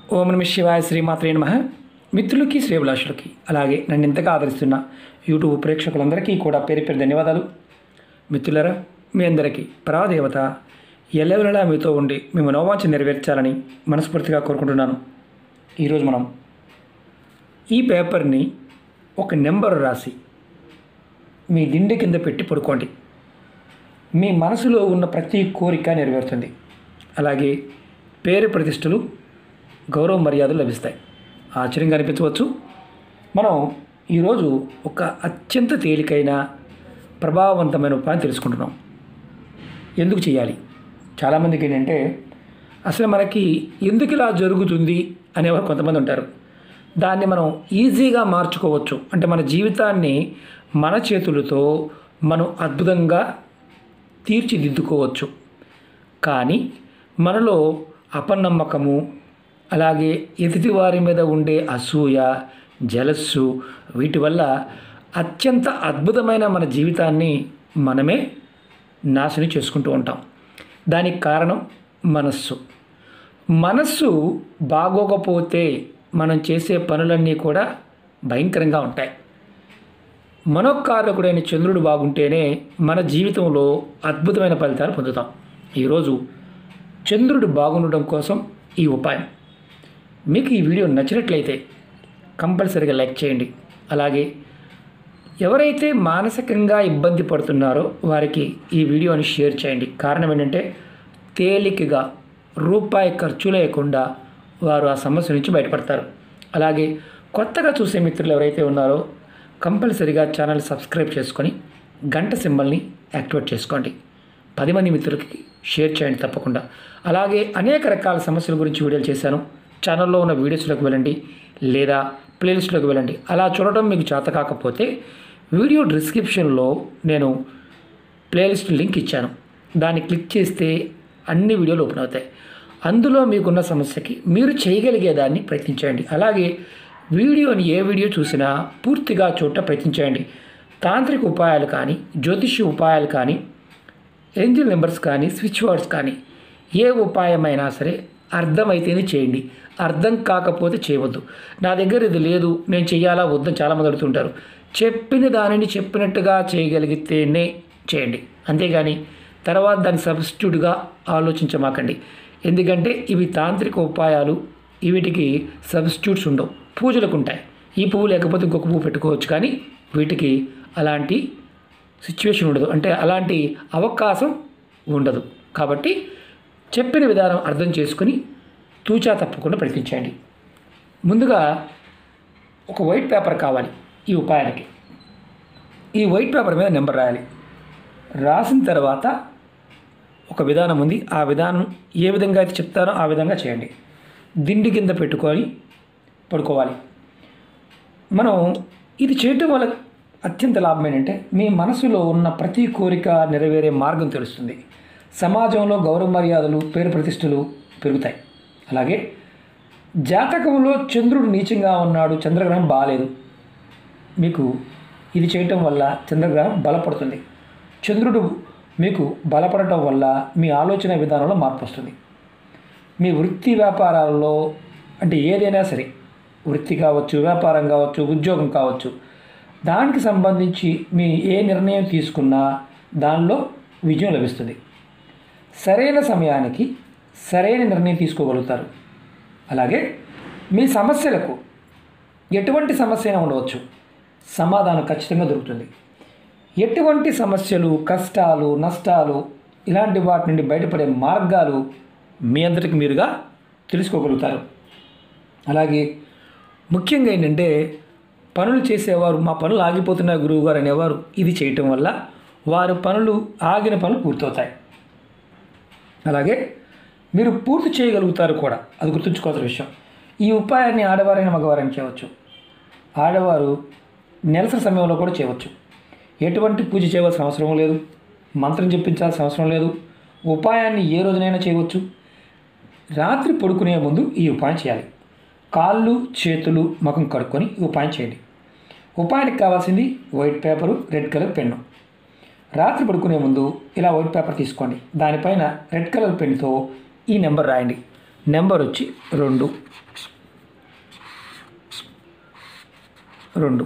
ఓం నమ శివాయ శ్రీమాత్రే నమ మిత్రులకి శ్రేభిలాషులకి అలాగే నన్ను ఇంతగా ఆదరిస్తున్న యూట్యూబ్ ప్రేక్షకులందరికీ కూడా పేరు పేరు ధన్యవాదాలు మిత్రులరా మీ అందరికీ పరాదేవత ఎల్లవెల్లలా మీతో ఉండి మీ మనోవాంఛ నెరవేర్చాలని మనస్ఫూర్తిగా కోరుకుంటున్నాను ఈరోజు మనం ఈ పేపర్ని ఒక నెంబర్ రాసి మీ దిండి కింద పెట్టి పడుకోండి మీ మనసులో ఉన్న ప్రతి కోరిక నెరవేరుతుంది అలాగే పేరు ప్రతిష్టలు గౌరవ మర్యాదలు లభిస్తాయి ఆశ్చర్యంగా అనిపించవచ్చు మనం ఈరోజు ఒక అత్యంత తేలికైన ప్రభావవంతమైన ఉపాయం తెలుసుకుంటున్నాం ఎందుకు చేయాలి చాలామందికి ఏంటంటే అసలు మనకి ఎందుకు ఇలా జరుగుతుంది అనేవారు కొంతమంది ఉంటారు దాన్ని మనం ఈజీగా మార్చుకోవచ్చు అంటే మన జీవితాన్ని మన చేతులతో మనం అద్భుతంగా తీర్చిదిద్దుకోవచ్చు కానీ మనలో అపనమ్మకము అలాగే ఎదుటి వారి మీద ఉండే అసూయ జలస్సు వీటి వల్ల అత్యంత అద్భుతమైన మన జీవితాన్ని మనమే నాశనం చేసుకుంటూ ఉంటాం దానికి కారణం మనస్సు మనస్సు బాగోకపోతే మనం చేసే పనులన్నీ కూడా భయంకరంగా ఉంటాయి మనోకారకుడైన చంద్రుడు బాగుంటేనే మన జీవితంలో అద్భుతమైన ఫలితాలు పొందుతాం ఈరోజు చంద్రుడు బాగుండడం కోసం ఈ ఉపాయం మీకు ఈ వీడియో నచ్చినట్లయితే కంపల్సరీగా లైక్ చేయండి అలాగే ఎవరైతే మానసికంగా ఇబ్బంది పడుతున్నారో వారికి ఈ వీడియోని షేర్ చేయండి కారణం ఏంటంటే తేలికగా రూపాయి ఖర్చు లేకుండా వారు ఆ సమస్య నుంచి బయటపడతారు అలాగే కొత్తగా చూసే మిత్రులు ఎవరైతే ఉన్నారో కంపల్సరీగా ఛానల్ సబ్స్క్రైబ్ చేసుకొని గంట సింబల్ని యాక్టివేట్ చేసుకోండి పది మంది మిత్రులకి షేర్ చేయండి తప్పకుండా అలాగే అనేక రకాల సమస్యల గురించి వీడియోలు చేశాను ఛానల్లో ఉన్న వీడియోస్లోకి వెళ్ళండి లేదా ప్లేలిస్ట్లోకి వెళ్ళండి అలా చూడటం మీకు చేత కాకపోతే వీడియో డిస్క్రిప్షన్లో నేను ప్లేలిస్ట్ లింక్ ఇచ్చాను దాన్ని క్లిక్ చేస్తే అన్ని వీడియోలు ఓపెన్ అవుతాయి అందులో మీకున్న సమస్యకి మీరు చేయగలిగేదాన్ని ప్రయత్నించండి అలాగే వీడియోని ఏ వీడియో చూసినా పూర్తిగా చూడటం ప్రయత్నించండి తాంత్రిక ఉపాయాలు కానీ జ్యోతిష్య ఉపాయాలు కానీ ఏంజిల్ నెంబర్స్ కానీ స్విచ్ వర్డ్స్ కానీ ఏ ఉపాయమైనా సరే అర్థమైతేనే చేయండి అర్థం కాకపోతే చేయవద్దు నా దగ్గర ఇది లేదు నేను చెయ్యాలా వద్దని చాలామంది అడుగుతుంటారు చెప్పిన దానిని చెప్పినట్టుగా చేయగలిగితేనే చేయండి అంతేగాని తర్వాత దాని సబ్స్టిట్యూట్గా ఆలోచించమాకండి ఎందుకంటే ఇవి తాంత్రిక ఉపాయాలు వీటికి సబ్స్టిట్యూట్స్ ఉండవు పూజలకు ఉంటాయి ఈ పువ్వు లేకపోతే ఇంకొక పువ్వు పెట్టుకోవచ్చు కానీ వీటికి అలాంటి సిచ్యువేషన్ ఉండదు అంటే అలాంటి అవకాశం ఉండదు కాబట్టి చెప్పిన విధానం అర్థం చేసుకుని తూచా తప్పకుండా ప్రయత్నించండి ముందుగా ఒక వైట్ పేపర్ కావాలి ఈ ఉపాయానికి ఈ వైట్ పేపర్ మీద నెంబర్ రాయాలి రాసిన తర్వాత ఒక విధానం ఉంది ఆ విధానం ఏ విధంగా అయితే చెప్తారో ఆ విధంగా చేయండి దిండి కింద పెట్టుకొని పడుకోవాలి మనం ఇది చేయటం వల్ల అత్యంత లాభం ఏంటంటే మీ మనసులో ఉన్న ప్రతి కోరిక నెరవేరే మార్గం తెలుస్తుంది సమాజంలో గౌరవ మర్యాదలు పేరు ప్రతిష్టలు పెరుగుతాయి అలాగే జాతకంలో చంద్రుడు నీచంగా ఉన్నాడు చంద్రగ్రహం బాగాలేదు మీకు ఇది చేయటం వల్ల చంద్రగ్రహం బలపడుతుంది చంద్రుడు మీకు బలపడటం వల్ల మీ ఆలోచన విధానంలో మార్పు వస్తుంది మీ వృత్తి వ్యాపారాలలో అంటే ఏదైనా సరే వృత్తి కావచ్చు వ్యాపారం కావచ్చు ఉద్యోగం కావచ్చు దానికి సంబంధించి మీ ఏ నిర్ణయం తీసుకున్నా దానిలో విజయం లభిస్తుంది సరైన సమయానికి సరైన నిర్ణయం తీసుకోగలుగుతారు అలాగే మీ సమస్యలకు ఎటువంటి సమస్య అయినా ఉండవచ్చు సమాధానం ఖచ్చితంగా దొరుకుతుంది ఎటువంటి సమస్యలు కష్టాలు నష్టాలు ఇలాంటి వాటి నుండి బయటపడే మార్గాలు మీ అందరికి మీరుగా తెలుసుకోగలుగుతారు అలాగే ముఖ్యంగా ఏంటంటే పనులు చేసేవారు మా పనులు ఆగిపోతున్నాయి గురువు గారు అనేవారు ఇది చేయటం వల్ల వారి పనులు ఆగిన పనులు పూర్తవుతాయి అలాగే మీరు పూర్తి చేయగలుగుతారు కూడా అది గుర్తుంచుకోవాల్సిన విషయం ఈ ఉపాయాన్ని ఆడవారైన మగవారైనా చేయవచ్చు ఆడవారు నెలసరి సమయంలో కూడా చేయవచ్చు ఎటువంటి పూజ చేయవలసిన అవసరం లేదు మంత్రం చెప్పించాల్సిన అవసరం లేదు ఉపాయాన్ని ఏ రోజునైనా చేయవచ్చు రాత్రి పడుకునే ముందు ఈ ఉపాయం చేయాలి కాళ్ళు చేతులు ముఖం కడుక్కొని ఈ ఉపాయం చేయండి ఉపాయానికి కావాల్సింది white paper red colour pen రాత్రి పడుకునే ముందు ఇలా వైట్ పేపర్ తీసుకోండి దానిపైన రెడ్ కలర్ పెన్తో ఈ నెంబర్ రాయండి నెంబర్ వచ్చి రెండు రెండు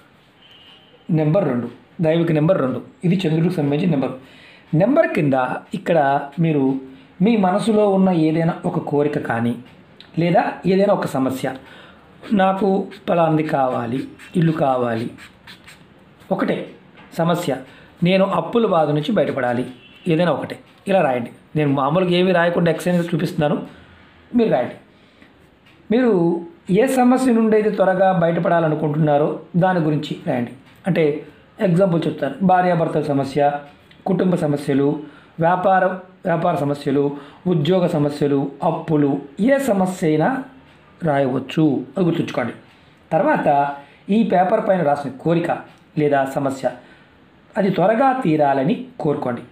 నెంబర్ రెండు దైవిక నెంబర్ రెండు ఇది చంద్రుడికి సంబంధించిన నెంబర్ నెంబర్ కింద ఇక్కడ మీరు మీ మనసులో ఉన్న ఏదైనా ఒక కోరిక కానీ లేదా ఏదైనా ఒక సమస్య నాకు పలాంది కావాలి ఇల్లు కావాలి ఒకటే సమస్య నేను అప్పుల బాధ నుంచి బయటపడాలి ఏదైనా ఒకటే ఇలా రాయండి నేను మామూలుగా ఏమీ రాయకుండా ఎక్సైజ్ చూపిస్తున్నాను మీరు రాయండి మీరు ఏ సమస్య నుండి అయితే త్వరగా బయటపడాలనుకుంటున్నారో దాని గురించి రాయండి అంటే ఎగ్జాంపుల్ చెప్తాను భార్యాభర్తల సమస్య కుటుంబ సమస్యలు వ్యాపార వ్యాపార సమస్యలు ఉద్యోగ సమస్యలు అప్పులు ఏ సమస్య అయినా రాయవచ్చు అది గుర్తుంచుకోండి తర్వాత ఈ పేపర్ పైన రాసిన కోరిక లేదా సమస్య అది త్వరగా తీరాలని కోరుకోండి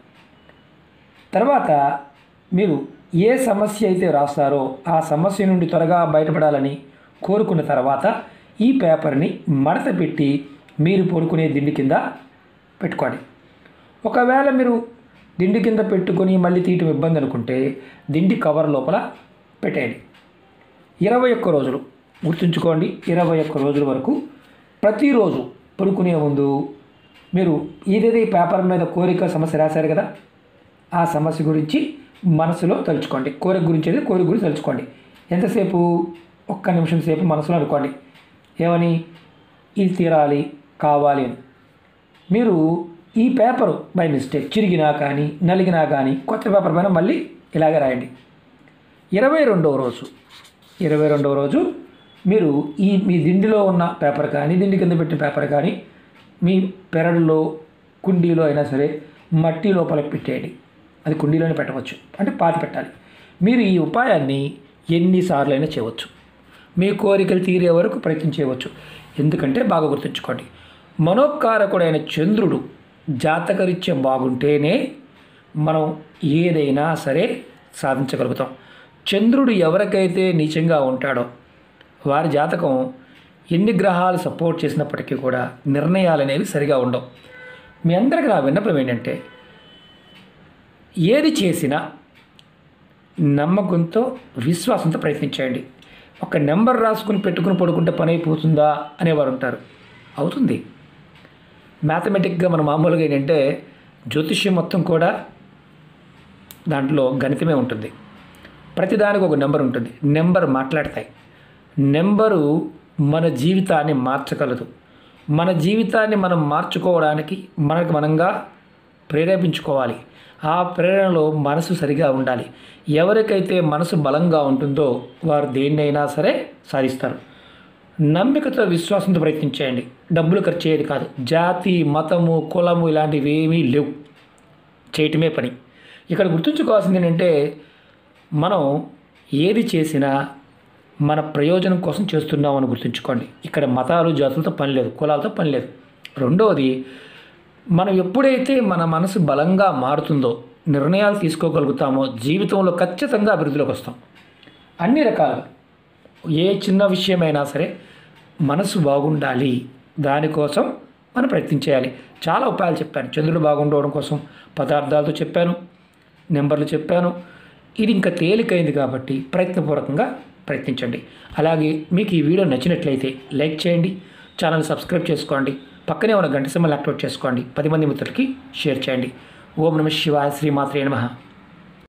తర్వాత మీరు ఏ సమస్య అయితే రాస్తారో ఆ సమస్య నుండి త్వరగా బయటపడాలని కోరుకున్న తర్వాత ఈ పేపర్ని మడత పెట్టి మీరు పడుకునే దిండి కింద పెట్టుకోండి ఒకవేళ మీరు దిండి కింద పెట్టుకొని మళ్ళీ తీయటం ఇబ్బంది అనుకుంటే దిండి కవర్ లోపల పెట్టేయండి ఇరవై ఒక్క రోజులు గుర్తుంచుకోండి ఇరవై ఒక్క రోజుల వరకు ప్రతిరోజు పడుకునే ముందు మీరు ఏదైతే ఈ పేపర్ మీద కోరిక సమస్య రాశారు కదా ఆ సమస్య గురించి మనసులో తలుచుకోండి కోరిక గురించి అయితే కోరిక గురించి తలుచుకోండి ఎంతసేపు ఒక్క నిమిషం సేపు మనసులో అనుకోండి ఏమని ఇది తీరాలి కావాలి అని మీరు ఈ పేపరు బై మిస్టేక్ చిరిగినా కానీ నలిగినా కానీ కొత్త పేపర్ పైన మళ్ళీ ఇలాగే రాయండి ఇరవై రెండవ రోజు ఇరవై రెండవ రోజు మీరు ఈ మీ దిండిలో ఉన్న పేపర్ కానీ దిండి కింద పెట్టిన పేపర్ కానీ మీ పెరడులో కుండీలో అయినా సరే మట్టి లోపల పెట్టేయండి అది కుండీలోనే పెట్టవచ్చు అంటే పాతి పెట్టాలి మీరు ఈ ఉపాయాన్ని ఎన్నిసార్లు అయినా చేయవచ్చు మీ కోరికలు తీరే వరకు ప్రయత్నం చేయవచ్చు ఎందుకంటే బాగా గుర్తుంచుకోండి మనోకారకుడైన చంద్రుడు జాతకరీత్యం బాగుంటేనే మనం ఏదైనా సరే సాధించగలుగుతాం చంద్రుడు ఎవరికైతే నీచంగా ఉంటాడో వారి జాతకం ఎన్ని గ్రహాలు సపోర్ట్ చేసినప్పటికీ కూడా నిర్ణయాలు అనేవి సరిగా ఉండవు మీ అందరికీ నా విన్నపం ఏంటంటే ఏది చేసినా నమ్మకంతో విశ్వాసంతో ప్రయత్నించండి ఒక నెంబర్ రాసుకుని పెట్టుకుని పడుకుంటే పని అయిపోతుందా అనేవారు ఉంటారు అవుతుంది మ్యాథమెటిక్గా మన మామూలుగా ఏంటంటే జ్యోతిష్యం మొత్తం కూడా దాంట్లో గణితమే ఉంటుంది ప్రతిదానికి ఒక నెంబర్ ఉంటుంది నెంబర్ మాట్లాడతాయి నెంబరు మన జీవితాన్ని మార్చగలదు మన జీవితాన్ని మనం మార్చుకోవడానికి మనకు మనంగా ప్రేరేపించుకోవాలి ఆ ప్రేరణలో మనసు సరిగా ఉండాలి ఎవరికైతే మనసు బలంగా ఉంటుందో వారు దేన్నైనా సరే సాధిస్తారు నమ్మికతో విశ్వాసంతో ప్రయత్నించేయండి డబ్బులు ఖర్చు చేయదు కాదు జాతి మతము కులము ఇలాంటివి ఏమీ లేవు చేయటమే పని ఇక్కడ గుర్తుంచుకోవాల్సింది ఏంటంటే మనం ఏది చేసినా మన ప్రయోజనం కోసం చేస్తున్నామని గుర్తుంచుకోండి ఇక్కడ మతాలు జాతులతో పని లేదు కులాలతో పని లేదు రెండవది మనం ఎప్పుడైతే మన మనసు బలంగా మారుతుందో నిర్ణయాలు తీసుకోగలుగుతామో జీవితంలో ఖచ్చితంగా అభివృద్ధిలోకి వస్తాం అన్ని రకాలుగా ఏ చిన్న విషయమైనా సరే మనసు బాగుండాలి దానికోసం మనం ప్రయత్నించేయాలి చాలా ఉపాయాలు చెప్పాను చంద్రుడు బాగుండవడం కోసం పదార్థాలతో చెప్పాను నెంబర్లు చెప్పాను ఇది ఇంకా తేలికైంది కాబట్టి ప్రయత్నపూర్వకంగా ప్రయత్నించండి అలాగే మీకు ఈ వీడియో నచ్చినట్లయితే లైక్ చేయండి ఛానల్ సబ్స్క్రైబ్ చేసుకోండి పక్కనే ఉన్న గంట సింబల్ యాక్టివేట్ చేసుకోండి పది మంది మిత్రులకి షేర్ చేయండి ఓం నమ శివాయ శ్రీమాత్రే నమః